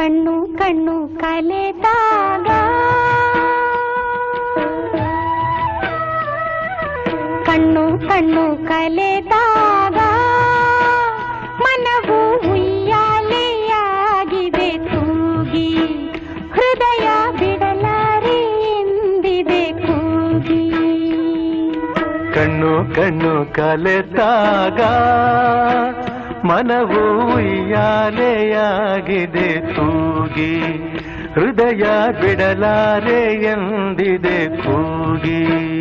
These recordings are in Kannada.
ಕಣ್ಣು ಕಣ್ಣು ಕಲೆದಾಗ ಕಣ್ಣು ಕಣ್ಣು ಕಲೆದಾಗ ಮನವು ಉಯ್ಯಾಲೆಯಾಗಿದೆ ತೂಗಿ ಹೃದಯ ಬಿಡಲಾರೆ ಎಂದಿದೆ ಕೂಗಿ ಕಣ್ಣು ಕಣ್ಣು ಕಲೆತಾಗ ಮನವು ಉಯ್ಯಾಲೆಯಾಗಿದೆ ತೂಗಿ ಹೃದಯ ಬಿಡಲಾರೆ ಎಂದಿದೆ ಕೂಗಿ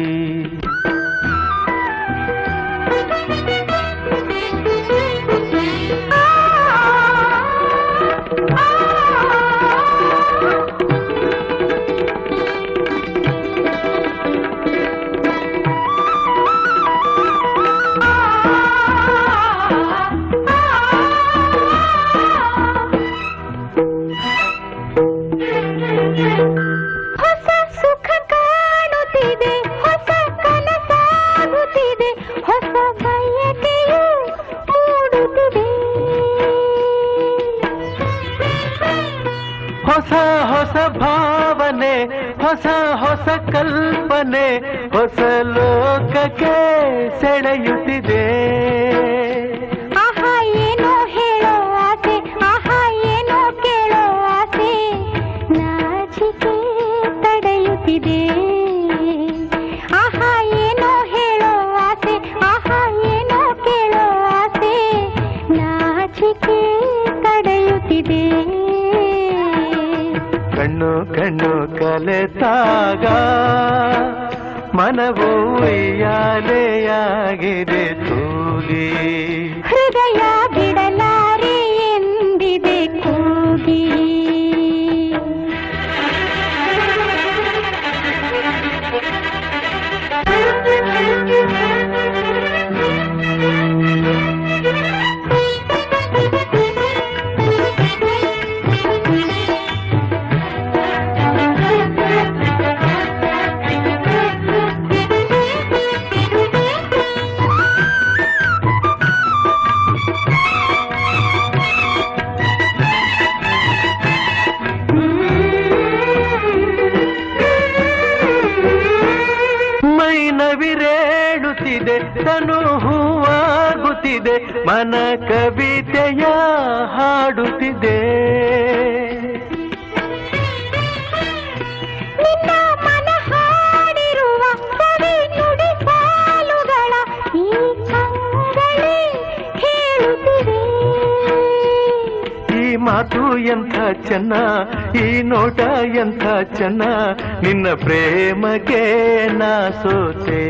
ಹೊಸ ಸುಖ ಕಾಣುತ್ತಿದೆ ಹೊಸ ಕನಸಾಗುತ್ತಿದೆ ಹೊಸ ಬಯಕೆಯು ಮೂಡುತ್ತಿದೆ ಹೊಸ ಹೊಸ ಭಾವನೆ ಹೊಸ ಹೊಸ ಕಲ್ಪನೆ ಹೊಸ ಲೋಕಕ್ಕೆ ಸೆಳೆಯುತ್ತಿದೆ ಆಹಾ ಏನೋ ಹೇಳೋ ಆಸೆ ಆಹಾ ಏನೋ ಕೇಳೋ ಆಸೆ ನಾಚಿಕೆ ತಡೆಯುತ್ತಿದೆ ಆಹಾ ಏನೋ ಹೇಳೋ ಆಸೆ ಆಹಾ ಏನೋ ಕೇಳೋ ಆಸೆ ನಾಚಿಕೆ ತಡೆಯುತ್ತಿದೆ ಕಣ್ಣು ಕಣ್ಣು ಕಲೆತಾಗ ಮನವು ಉಯ್ಯಾಲೆಯಾಗಿದೆ ತೂಗಿ ಹೃದಯ ಬಿಡಲಾರೆ ಎಂದಿದೆ ಕೂಗಿ ಮೈ ನವಿರೇಳುತ್ತಿದೆ ತನು ಹೂವಾಗುತ್ತಿದೆ ಮನ ಕವಿತೆಯ ಹಾಡುತ್ತಿದೆ ನಿನ್ನ ಮನ ಹಾಡಿರುವ ಕವಿ ನುಡಿ ಸಾಲುಗಳ ಈ ಕಂಗಳೇ ಹೇಳುತ್ತಿವೆ ಈ ಮಾತು ಎಂಥ ಚೆನ್ನ ಈ ನೋಟ ಎಂಥ ಚೆನ್ನ ನಿನ್ನ ಪ್ರೇಮಕ್ಕೆ ನಾ ಸೋತೆ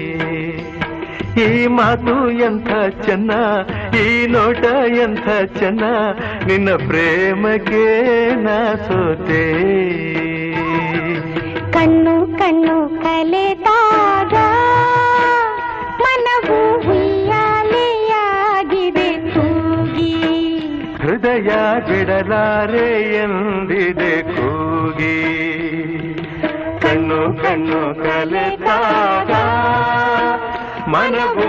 ಈ ಮಾತು ಎಂಥ ಚೆನ್ನ ಈ ನೋಟ ಎಂಥ ಚೆನ್ನ ನಿನ್ನ ಪ್ರೇಮಕ್ಕೆ ನಾ ಸೋತೆ ಕಣ್ಣು ಕಣ್ಣು ಕಲೆದಾಗ ಮನವು ಉಯ್ಯಾಲೆಯಾಗಿದೆ ತೂಗಿ ಹೃದಯ ಬಿಡಲಾರೆ ಎಂದಿದೆ ಕೂಗಿ ಕಣ್ಣು ಕಣ್ಣು ಕಲೆತಾಗ ಮನವು